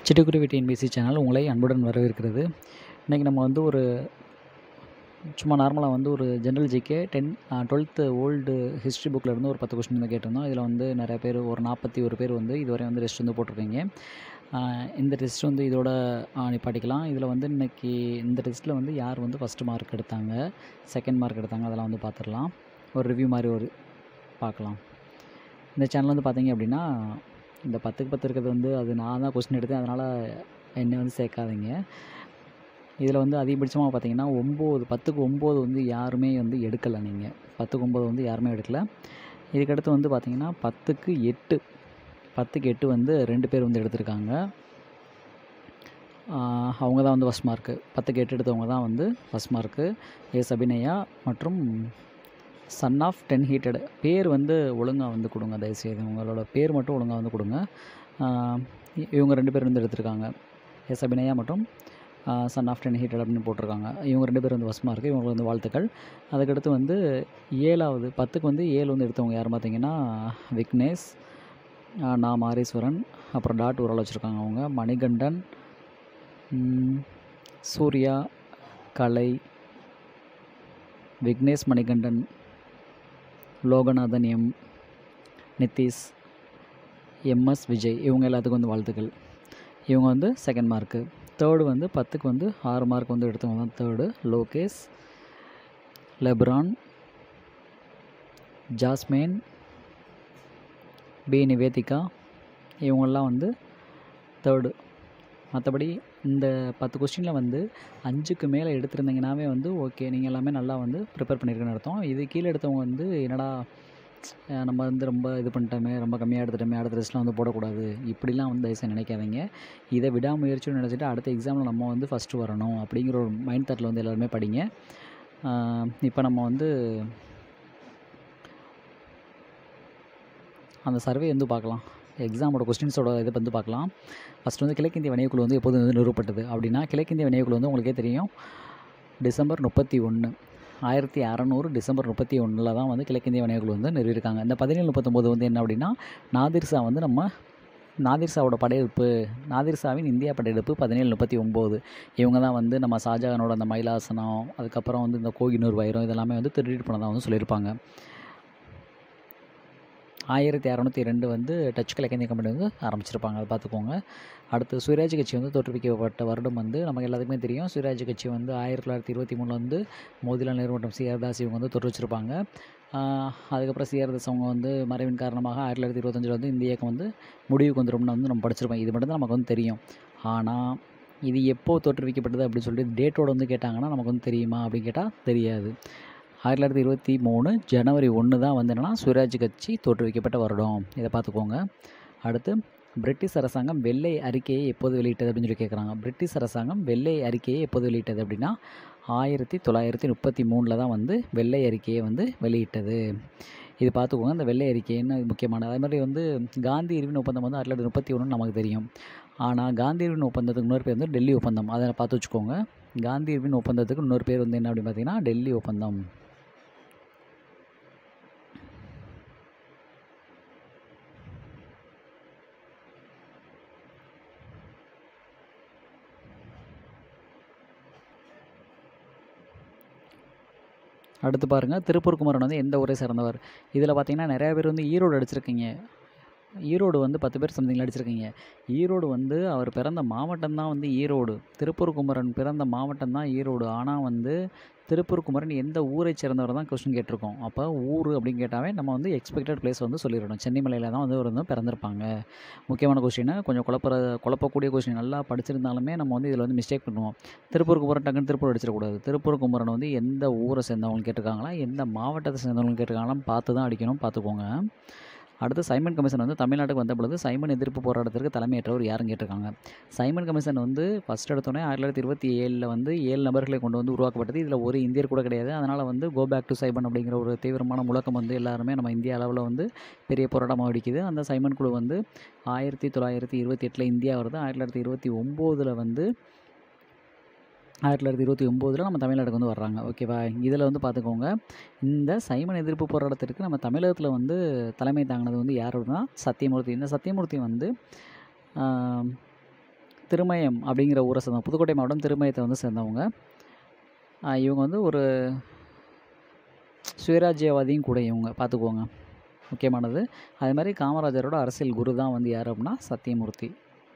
சிட்டுக்குருவி TNPSC channel உங்களை அன்புடன் வரவேற்கிறது இன்றைக்கி நம்ம வந்து ஒரு சும்மா நார்மலாக வந்து ஒரு general GK ten twelfth old history புக்கில் இருந்து ஒரு பத்து கொஸ்டின் வந்து கேட்டிருந்தோம் இதில் வந்து நிறைய பேர் ஒரு நாற்பத்தி ஒரு பேர் வந்து இதுவரை வந்து டெஸ்ட் வந்து போட்டிருக்கீங்க ஆஹ் இந்த டெஸ்ட் வந்து இதோட ஆஹ் நிப்பாட்டிக்கலாம் இதில் வந்து இன்றைக்கி இந்த டெஸ்ட்டில் வந்து யார் வந்து ஃபஸ்ட்டு மார்க் எடுத்தாங்க செகண்ட் மார்க் எடுத்தாங்க அதெல்லாம் வந்து பார்த்துடலாம் ஒரு ரிவ்யூ மாதிரி ஒரு பார்க்கலாம் இந்த சேனல் வந்து பார்த்தீங்க அப்படின்னா இந்த பத்துக்கு பத்து இருக்கிறது வந்து அது நான் தான் கொஸ்டின் எடுத்தேன் அதனால் என்னை வந்து சேர்க்காதீங்க இதில் வந்து அதிகபட்சமாக பார்த்தீங்கன்னா ஒம்பது பத்துக்கு ஒம்பது வந்து யாருமே வந்து எடுக்கலை நீங்கள் பத்துக்கு ஒம்பது வந்து யாருமே எடுக்கலை இதுக்கடுத்து வந்து பார்த்தீங்கன்னா பத்துக்கு எட்டு பத்துக்கு எட்டு வந்து ரெண்டு பேர் வந்து எடுத்திருக்காங்க ஆஹ் அவங்க தான் வந்து ஃபஸ்ட் மார்க்கு பத்துக்கு எட்டு எடுத்தவங்க தான் வந்து ஃபஸ்ட் மார்க்கு எஸ் அபிநயா மற்றும் சன் ஆஃப் டென் ஹீட்டட் பேர் வந்து ஒழுங்காக வந்து கொடுங்க தயவுசெய்து உங்களோட பேர் மட்டும் ஒழுங்காக வந்து கொடுங்க ஆஹ் இ- இவங்க ரெண்டு பேர் வந்து எடுத்திருக்காங்க எஸ் அபிநயா மற்றும் சன் ஆஃப் டென் ஹீட்டட் அப்படின்னு போட்டிருக்காங்க இவங்க ரெண்டு பேர் வந்து ஃபஸ்ட் மார்க்கு இவங்களுக்கு வந்து வாழ்த்துக்கள் அதுக்கடுத்து வந்து ஏழாவது பத்துக்கு வந்து ஏழு வந்து எடுத்தவங்க யார் பார்த்தீங்கன்னா விக்னேஷ் ஆஹ் நான் மாரீஸ்வரன் அப்புறம் டாட் ஒரு ஆள் வச்சுருக்காங்க அவங்க மணிகண்டன் ம், சூர்யா கலை விக்னேஷ் மணிகண்டன் லோகநாதன் எம் நிதிஷ் எம்எஸ் விஜய் இவங்க எல்லாத்துக்கும் வந்து வாழ்த்துக்கள் இவங்க வந்து செகண்ட் மார்க்கு தேர்டு வந்து பத்துக்கு வந்து ஆறு மார்க் வந்து எடுத்தவங்க தான் third Lokesh LeBron Jasmine B Nivedhika இவங்கெல்லாம் வந்து தேர்டு மற்றபடி இந்த பத்து கொஸ்டினில் வந்து அஞ்சுக்கு மேலே எடுத்திருந்தீங்கன்னாவே வந்து ஓகே நீங்கள் எல்லாமே நல்லா வந்து ப்ரிப்பேர் பண்ணியிருக்கேன்னு அர்த்தம் இது கீழே எடுத்தவங்க வந்து என்னடா அஹ் நம்ம வந்து ரொம்ப இது பண்ணிட்டோமே ரொம்ப கம்மியாக எடுத்துட்டோமே அடுத்த டெஸ்ட்லாம் வந்து போடக்கூடாது இப்படிலாம் வந்து தயவுசெய்து நினைக்காதீங்க இதை விடாமுயற்சின்னு நினச்சிட்டு அடுத்த எக்ஸாமில் நம்ம வந்து ஃபஸ்ட்டு வரணும் அப்படிங்கிற ஒரு மைண்ட் தாட்டில் வந்து எல்லாருமே படிங்க இப்போ நம்ம வந்து அந்த சர்வே வந்து பார்க்கலாம் எக்ஸாமோட கொஸ்டின்ஸோட இதை வந்து பார்க்கலாம் ஃபஸ்ட் வந்து கிழக்கிந்திய வணிகக்குழு வந்து எப்போது வந்து நிறுவப்பட்டது அப்படின்னா கிழக்கிந்திய வணிகக்குழு வந்து உங்களுக்கே தெரியும் டிசம்பர் முப்பத்தி ஒன்று ஆயிரத்தி அறநூறு டிசம்பர் முப்பத்தி ஒன்றில் தான் வந்து கிழக்கிந்திய வணிகக்குழு வந்து நிறுவியிருக்காங்க இந்த பதினேழு முப்பத்தொம்போது வந்து என்ன அப்படின்னா நாதிர் ஷா வந்து நம்ம நாதிர் ஷாவோட படையெடுப்பு நாதிர் ஷாவின் இந்தியா படையெடுப்பு பதினேழு முப்பத்தி ஒம்பது இவங்க தான் வந்து நம்ம ஷாஜகானோட அந்த மயிலாசனம் அதுக்கப்புறம் வந்து இந்த கோகினூர் வைரம் இதெல்லாமே வந்து திருடிட்டு போனதாக வந்து சொல்லியிருப்பாங்க ஆயிரத்தி அறநூற்றி ரெண்டு வந்து டச் கிழக்கிந்திய கம்பெனி வந்து ஆரம்பிச்சிருப்பாங்க அதை பார்த்துக்கோங்க அடுத்து சுயராஜ் கட்சி வந்து தோற்றுவிக்கப்பட்ட வருடம் வந்து நமக்கு எல்லாத்துக்குமே தெரியும் சுயராஜ் கட்சி வந்து ஆயிரத்தி தொள்ளாயிரத்தி இருபத்தி மூணில் வந்து மோதிலால் நேரு மற்றும் சிஆர் தாஸ் இவங்க வந்து தோற்றுவிச்சிருப்பாங்க ஆஹ் அதுக்கப்புறம் சிஆர் தாஸ் அவங்க வந்து மறைவின் காரணமாக ஆயிரத்தி தொள்ளாயிரத்தி இருபத்தஞ்சில் வந்து இந்த இயக்கம் வந்து முடிவுக்கு வந்துரும்னு வந்து நம்ம படிச்சிருப்போம் இது மட்டும் தான் நமக்கு வந்து தெரியும் ஆனால் இது எப்போ தோற்றுவிக்கப்பட்டது அப்படின்னு சொல்லிட்டு டேட்டோட வந்து கேட்டாங்கன்னா நமக்கு வந்து தெரியுமா அப்படின்னு கேட்டால் தெரியாது ஆயிரத்தி தொள்ளாயிரத்தி இருபத்தி மூணு ஜனவரி ஒன்று தான் வந்து என்னென்னா சுயராஜ் கட்சி தோற்றுவிக்கப்பட்ட வருடம் இதை பார்த்துக்கோங்க அடுத்து பிரிட்டிஷ் அரசாங்கம் வெள்ளை அறிக்கையை எப்போது வெளியிட்டது அப்படின்னு சொல்லி கேட்குறாங்க பிரிட்டிஷ் அரசாங்கம் வெள்ளை அறிக்கையை எப்போது வெளியிட்டது அப்படின்னா ஆயிரத்தி தொள்ளாயிரத்தி முப்பத்தி மூணில் தான் வந்து வெள்ளை அறிக்கையை வந்து வெளியிட்டது இது பார்த்துக்கோங்க இந்த வெள்ளை அறிக்கைன்னு முக்கியமானது அதே மாதிரி வந்து காந்தி இருவின் ஒப்பந்தம் வந்து ஆயிரத்தி தொள்ளாயிரத்தி முப்பத்தி ஒன்று நமக்கு தெரியும் ஆனால் காந்தி இருவின் ஒப்பந்தத்துக்கு இன்னொரு பேர் வந்து டெல்லி ஒப்பந்தம் அதை பார்த்து வச்சுக்கோங்க காந்தி இருவின் ஒப்பந்தத்துக்கு இன்னொரு பேர் வந்து என்ன அப்படின்னு பார்த்தீங்கன்னா டெல்லி ஒப்பந்தம் அடுத்து பாருங்கள் திருப்பூர் குமரன் வந்து எந்த ஊரை சேர்ந்தவர் இதில் பார்த்தீங்கன்னா நிறையா பேர் வந்து ஈரோடு அடிச்சிருக்கீங்க ஈரோடு வந்து பத்து பேர் சம்திங்கில் அடிச்சிருக்கீங்க ஈரோடு வந்து அவர் பிறந்த மாவட்டம் தான் வந்து ஈரோடு திருப்பூர் குமரன் பிறந்த மாவட்டம் தான் ஈரோடு ஆனால் வந்து திருப்பூர் குமரன் எந்த ஊரை சேர்ந்தவர் தான் கொஸ்டின் கேட்டிருக்கோம் அப்போ ஊர் அப்படின்னு கேட்டாவே நம்ம வந்து எக்ஸ்பெக்டட் பிளேஸ் வந்து சொல்லிடணும் சென்னிமலையில் தான் வந்து அவர் வந்து பிறந்திருப்பாங்க முக்கியமான கொஸ்டின் கொஞ்சம் குழப்பற குழப்பக்கூடிய கொஸ்டின் நல்லா படிச்சிருந்தாலுமே நம்ம வந்து இதில் வந்து மிஸ்டேக் பண்ணுவோம் திருப்பூர் குமரன் டக்குன்னு திருப்பூர் அடிச்சிடக்கூடாது திருப்பூர் குமரன் வந்து எந்த ஊரை சேர்ந்தவங்க கேட்டிருக்காங்களா எந்த மாவட்டத்தை சேர்ந்தவங்க கேட்டிருக்காங்களான்னு பார்த்து தான் அடிக்கணும் பார்த்துக்கோங்க அடுத்து சைமன் கமிஷன் வந்து தமிழ்நாட்டுக்கு வந்த பொழுது சைமன் எதிர்ப்பு போராட்டத்திற்கு தலைமையேற்றவர் யாருன்னு கேட்டிருக்காங்க சைமன் கமிஷன் வந்து ஃபஸ்ட் எடுத்தோடனே ஆயிரத்தி தொள்ளாயிரத்தி இருபத்தி ஏழில் வந்து ஏழு நபர்களை கொண்டு வந்து உருவாக்கப்பட்டது இதில் ஒரு இந்தியர் கூட கிடையாது அதனால் வந்து கோ பேக் டு சைமன் அப்படிங்கிற ஒரு தீவிரமான முழக்கம் வந்து எல்லாருமே நம்ம இந்திய அளவில் வந்து பெரிய போராட்டமாக வெடிக்குது அந்த சைமன் குழு வந்து ஆயிரத்தி தொள்ளாயிரத்தி இருபத்தி எட்டில் இந்தியா வருது ஆயிரத்தி தொள்ளாயிரத்தி இருபத்தி ஒம்போதில் வந்து ஆயிரத்தி தொள்ளாயிரத்தி இருபத்தி ஒம்போதில் நம்ம தமிழ்நாட்டுக்கு வந்து வர்றாங்க ஓகேவா இதில் வந்து பார்த்துக்கோங்க இந்த சைமன் எதிர்ப்பு போராட்டத்திற்கு நம்ம தமிழகத்தில் வந்து தலைமை தாங்கினது வந்து யாருன்னா சத்தியமூர்த்தி இந்த சத்தியமூர்த்தி வந்து ஆம், திருமயம் அப்படிங்கிற ஊரை சேர்ந்தவங்க புதுக்கோட்டை மாவட்டம் திருமயத்தை வந்து சேர்ந்தவங்க ஆ, இவங்க வந்து ஒரு சுயராஜ்யவாதியும் கூட இவங்க பார்த்துக்கோங்க முக்கியமானது அதே மாதிரி காமராஜரோட அரசியல் குரு தான் வந்து யார் அப்படின்னா சத்தியமூர்த்தி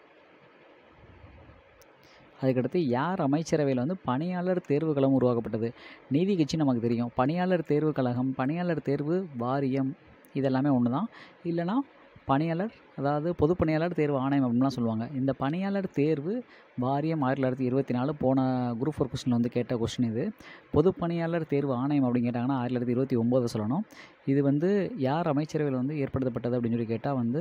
அதுக்கடுத்து யார் அமைச்சரவையில் வந்து பணியாளர் தேர்வு கழகம் உருவாக்கப்பட்டது நீதி கட்சி நமக்கு தெரியும் பணியாளர் தேர்வு கழகம் பணியாளர் தேர்வு வாரியம் இதெல்லாமே ஒன்று தான் இல்லைனா பணியாளர் அதாவது பொது பணியாளர் தேர்வு ஆணையம் அப்படின்லாம் சொல்லுவாங்க இந்த பணியாளர் தேர்வு வாரியம் ஆயிரத்தி தொள்ளாயிரத்தி இருபத்தி நாலு போன குரூப் ஃபோர் கொஸ்டினில் வந்து கேட்ட கொஸ்டின் இது பொது பணியாளர் தேர்வு ஆணையம் அப்படின்னு கேட்டாங்கன்னா ஆயிரத்தி தொள்ளாயிரத்தி இருபத்தி ஒம்போது சொல்லணும் இது வந்து யார் அமைச்சரவையில் வந்து ஏற்படுத்தப்பட்டது அப்படின்னு சொல்லி கேட்டால் வந்து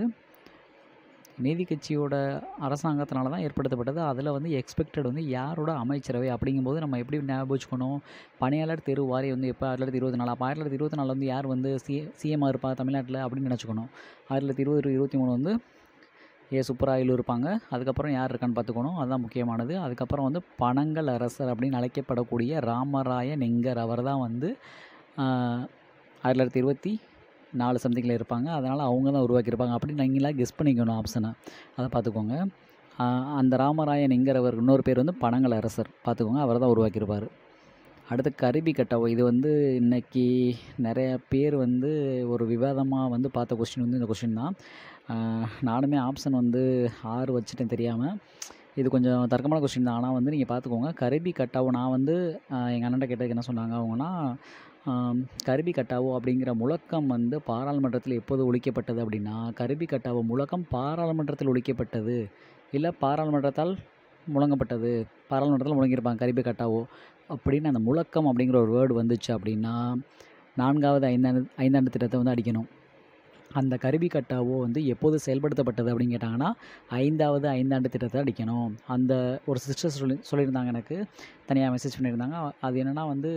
நீதி கட்சியோட அரசாங்கத்தினால தான் ஏற்படுத்தப்பட்டது அதில் வந்து எக்ஸ்பெக்டட் வந்து யாரோட அமைச்சரவை அப்படிங்கும்போது நம்ம எப்படி ஞாபகம் வச்சுக்கணும் பணியாளர் தேர்வு வாரியம் வந்து எப்போ ஆயிரத்தி தொள்ளாயிரத்தி இருபத்தி நாலு அப்போ ஆயிரத்தி தொள்ளாயிரத்தி இருபத்தி நாலில் வந்து யார் வந்து சி சிஎம்மாக இருப்பா தமிழ்நாட்டில் அப்படின்னு நினச்சிக்கணும் ஆயிரத்தி தொள்ளாயிரத்தி இருபது இருபத்தி மூணு வந்து ஏ சுப்பராயலு இருப்பாங்க அதுக்கப்புறம் யார் இருக்கான்னு பார்த்துக்கணும் அதுதான் முக்கியமானது அதுக்கப்புறம் வந்து பனங்கல் அரசர் அப்படின்னு அழைக்கப்படக்கூடிய ராமராய நெங்கர் அவர் தான் வந்து ஆஹ், ஆயிரத்தி தொள்ளாயிரத்தி இருபத்தி நாலு சம்திங்கில் இருப்பாங்க அதனால் அவங்க தான் உருவாக்கியிருப்பாங்க அப்படின்னு நீங்களா கெஸ் பண்ணிக்கணும் ஆப்ஷனை அதை பார்த்துக்கோங்க ஆஹ், அந்த ராமராயன் என்கிறவர் இன்னொரு பேர் வந்து பனங்கல் அரசர் பார்த்துக்கோங்க அவர் தான் உருவாக்கியிருப்பார் அடுத்து கரிபி கட்டாவோ இது வந்து இன்னைக்கு நிறைய பேர் வந்து ஒரு விவாதமாக வந்து பார்த்த கொஸ்டின் வந்து இந்த கொஸ்டின் தான் ஆஹ், நானுமே ஆப்ஷன் வந்து ஆறு வச்சுட்டேன் தெரியாமல் இது கொஞ்சம் தர்க்கமான கொஸ்டின் தான் ஆனால் வந்து நீங்கள் பார்த்துக்கோங்க கரிபி கட்டாவோ நான் வந்து எங்கள் அண்ணன்ட்ட கேட்டதுக்கு என்ன சொன்னாங்க அவங்கன்னா ஆம், கரிபி கட்டாவோ அப்படிங்கிற முழக்கம் வந்து பாராளுமன்றத்தில் எப்போது ஒழிக்கப்பட்டது அப்படின்னா கரிபி கட்டாவோ முழக்கம் பாராளுமன்றத்தில் ஒழிக்கப்பட்டது இல்லை பாராளுமன்றத்தால் முழங்கப்பட்டது பாராளுமன்றத்தில் முழங்கியிருப்பாங்க கரிபி கட்டாவோ அப்படின்னு அந்த முழக்கம் அப்படிங்கிற ஒரு வேர்டு வந்துச்சு அப்படின்னா நான்காவது ஐந்தாண்டு ஐந்தாண்டு திட்டத்தை வந்து அடிக்கணும் அந்த கருவி கட்டாவோ வந்து எப்போது செயல்படுத்தப்பட்டது அப்படின்னு கேட்டாங்கன்னா ஐந்தாவது ஐந்தாண்டு திட்டத்தை அடிக்கணும் அந்த ஒரு சிஸ்டர் சொல்லி சொல்லியிருந்தாங்க எனக்கு தனியாக மெசேஜ் பண்ணியிருந்தாங்க அது என்னென்னா வந்து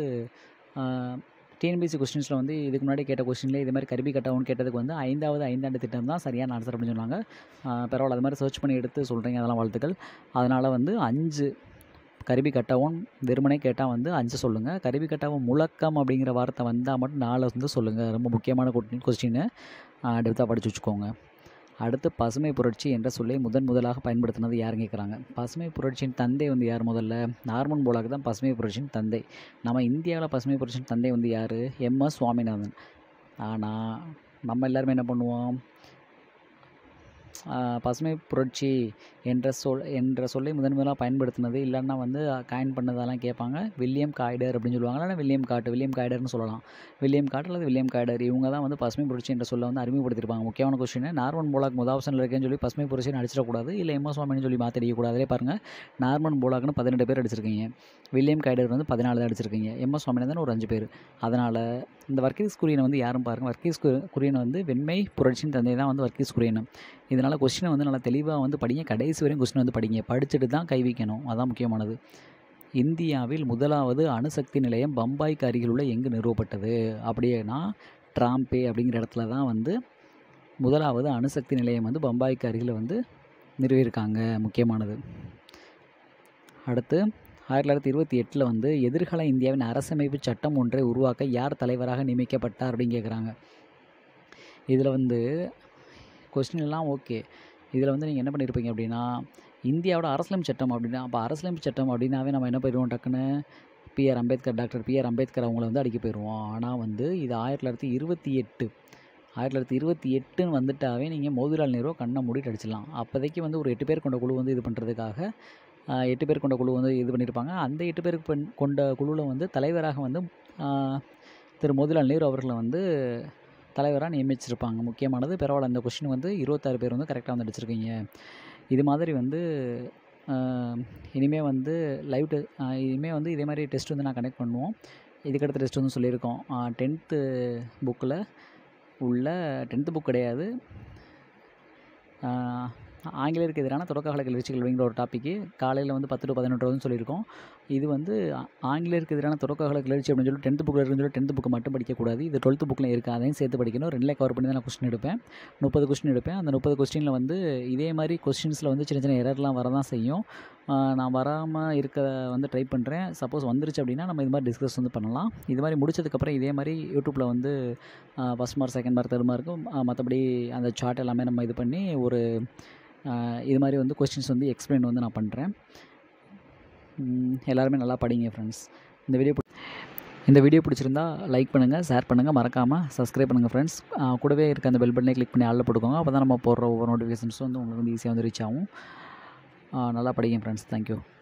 டிஎன்பிசி கொஸ்டின்ஸில் வந்து இதுக்கு முன்னாடி கேட்ட கொஸ்டினில் இது மாதிரி கருவி கட்டாவோன்னு கேட்டதுக்கு வந்து ஐந்தாவது ஐந்தாண்டு திட்டம் தான் சரியான ஆன்சர் அப்படின்னு சொன்னாங்க ஆஹ் பரவாயில்ல அது மாதிரி சர்ச் பண்ணி எடுத்து சொல்கிறீங்க அதெல்லாம் வாழ்த்துக்கள் அதனால் வந்து அஞ்சு கருவி கட்டாவும் வெறுமனே கேட்டால் வந்து அஞ்சு சொல்லுங்கள் கருவி கட்டாவும் முழக்கம் அப்படிங்கிற வார்த்தை வந்தால் மட்டும் நாலு வந்து சொல்லுங்கள் ரொம்ப முக்கியமான கொஸ்டின் டெப்த்தாக படித்து வச்சுக்கோங்க அடுத்து பசுமை புரட்சி என்ற சொல்லை முதன் முதலாக பயன்படுத்தினது யாருன்னு கேட்குறாங்க பசுமை புரட்சியின் தந்தை வந்து யார் முதல்ல நார்மன் போலாக் தான் பசுமை புரட்சியின் தந்தை நம்ம இந்தியாவில் பசுமை புரட்சியின் தந்தை வந்து யார் எம்எஸ் சுவாமிநாதன் ஆனால் நம்ம எல்லாருமே என்ன பண்ணுவோம் ஆஹ் பசுமை புரட்சி என்ற சொல் என்ற சொல்லை முதன் முதலாக பயன்படுத்தினது இல்லைன்னா வந்து காயின் பண்ணதெல்லாம் கேட்பாங்க வில்லியம் காய்டர் அப்படின்னு சொல்லுவாங்க இல்லைன்னா வில்லியம் காட்டு வில்லியம் காய்டர்னு சொல்லலாம் வில்லியம் காட் அல்லது வில்லியம் காய்டர் இவங்க தான் வந்து பசுமை புரட்சி என்ற சொல்லை வந்து அறிமுகப்படுத்தியிருப்பாங்க முக்கியமான கொஸ்டின் நார்மன் போலாக் முதல் ஆப்ஷனில் இருக்கேன்னு சொல்லி பசுமை புரட்சின்னு அடிச்சிடக்கூடாது இல்லை எம்எஸ் சுவாமின்னு சொல்லி மாற்றி அடிக்கக்கூடாது அதிலே பாருங்கள் நார்மன் போலாக்னு பதினெட்டு பேர் அடிச்சிருக்கீங்க வில்லியம் காய்டர் வந்து பதினாலு தான் அடிச்சிருக்கீங்க எம்எஸ் சுவாமிநாதன் ஒரு அஞ்சு பேர் அதனால் இந்த வர்க்கீஸ் குரியனை வந்து யாரும் பாருங்கள் வர்க்கீஸ் கு- குரியன் வந்து வெண்மை புரட்சியின் தந்தை தான் வந்து வர்க்கீஸ் குரியன் இதனால் கொஸ்டினை வந்து நல்லா தெளிவாக வந்து படிங்க கடைசி வரையும் கொஸ்டின் வந்து படிங்க படிச்சுட்டு தான் கை வைக்கணும் அதான் முக்கியமானது இந்தியாவில் முதலாவது அணுசக்தி நிலையம் பம்பாய்க்கு அருகில் உள்ள எங்கு நிறுவப்பட்டது அப்படின்னா ட்ராம்பே அப்படிங்கிற இடத்துல தான் வந்து முதலாவது அணுசக்தி நிலையம் வந்து பம்பாய்க்கு அருகில் வந்து நிறுவியிருக்காங்க முக்கியமானது அடுத்து ஆயிரத்தி தொள்ளாயிரத்தி இருபத்தி எட்டில் வந்து எதிர்கால இந்தியாவின் அரசமைப்பு சட்டம் ஒன்றை உருவாக்க யார் தலைவராக நியமிக்கப்பட்டார் அப்படின்னு கேட்குறாங்க இதில் வந்து கொஸ்டின் எல்லாம் ஓகே இதில் வந்து நீங்கள் என்ன பண்ணியிருப்பீங்க அப்படின்னா இந்தியாவோட அரசியலமைப்பு சட்டம் அப்படின்னா அப்போ அரசியலமைப்பு சட்டம் அப்படின்னாவே நம்ம என்ன போயிடுவோம் டக்குன்னு BR Ambedkar doctor BR Ambedkar அவங்கள வந்து அடிக்க போயிடுவோம் ஆனால் வந்து இது ஆயிரத்தி தொள்ளாயிரத்தி இருபத்தி எட்டு ஆயிரத்தி தொள்ளாயிரத்தி இருபத்தி எட்டுன்னு வந்துட்டாவே நீங்கள் மோதிலால் நேரு கண்ணை மூடிட்டு அடிச்சிடலாம் அப்போதைக்கு வந்து ஒரு எட்டு பேர் கொண்ட குழு வந்து இது பண்ணுறதுக்காக ஆஹ், எட்டு பேர் கொண்ட குழு வந்து இது பண்ணியிருப்பாங்க அந்த எட்டு பேருக்கு பெண் கொண்ட குழுவில் வந்து தலைவராக வந்து ஆஹ், திரு மோதிலால் நேரு அவர்களை வந்து தலைவராக நியமிச்சிருப்பாங்க முக்கியமானது பரவாயில்ல அந்த கொஷின் வந்து இருபத்தாறு பேர் வந்து கரெக்டாக வந்து அடிச்சிருக்கீங்க இது மாதிரி வந்து இனிமேல் வந்து லைவ் டெ இனிமேல் வந்து இதே மாதிரி டெஸ்ட் வந்து நான் கனெக்ட் பண்ணுவோம் இதுக்கடுத்த டெஸ்ட் வந்து சொல்லியிருக்கோம் டென்த்து புக்கில் உள்ள டென்த்து புக் கிடையாது ஆஹ், ஆங்கிலேயருக்கு எதிரான தொடக்ககால கிளர்ச்சிகள் அப்படிங்கிற ஒரு டாப்பிக்கு காலையில் வந்து பத்து டு பதினொன்று வந்து சொல்லியிருக்கோம் இது வந்து ஆ- ஆங்கிலேயருக்கு எதிரான தொடக்ககால கிளர்ச்சி அப்படின்னு சொல்லி டென்த்து புக்கில் இருக்குன்னு சொல்லி டென்த்து புக்கு மட்டும் படிக்கக்கூடாது இது டுவெல்த்து புக்கில் இருக்குது அதையும் சேர்த்து படிக்கணும் ரெண்டுலேயே கவர் பண்ணி தான் நான் கொஸ்டின் எடுப்பேன் முப்பது கொஸ்டின் எடுப்பேன் அந்த முப்பது கொஸ்டினில் வந்து இதே மாதிரி கொஸ்டின்ஸில் வந்து சின்ன சின்ன எரர்லாம் வரதான் செய்யும் நான் வராமல் இருக்க வந்து ட்ரை பண்ணுறேன் சப்போஸ் வந்துருச்சு அப்படின்னா நம்ம இது மாதிரி டிஸ்கஸ் வந்து பண்ணலாம் இது மாதிரி முடிச்சதுக்கப்புறம் இதே மாதிரி யூடியூப்பில் வந்து first mark second mark third மார்க்கும் மற்றபடி அந்த சார்ட் எல்லாமே நம்ம இது பண்ணி ஒரு இது மாதிரி வந்து கொஸ்டின்ஸ் வந்து எக்ஸ்பிளைன் வந்து நான் பண்ணுறேன் எல்லாருமே நல்லா படிங்க ஃப்ரெண்ட்ஸ் இந்த வீடியோ இந்த வீடியோ பிடிச்சிருந்தா லைக் பண்ணுங்கள் ஷேர் பண்ணுங்கள் மறக்காமல் சப்ஸ்கிரைப் பண்ணுங்கள் ஃப்ரெண்ட்ஸ் கூடவே இருக்க அந்த பெல் பட்டனை கிளிக் பண்ணி ஆளில் போட்டுக்கோங்க அப்போ தான் நம்ம போடுற ஒவ்வொரு நோட்டிஃபிகேஷன்ஸும் வந்து உங்களுக்கு வந்து ஈஸியாக வந்து ரீச் ஆகும் நல்லா படிங்க ஃப்ரெண்ட்ஸ் தேங்க்யூ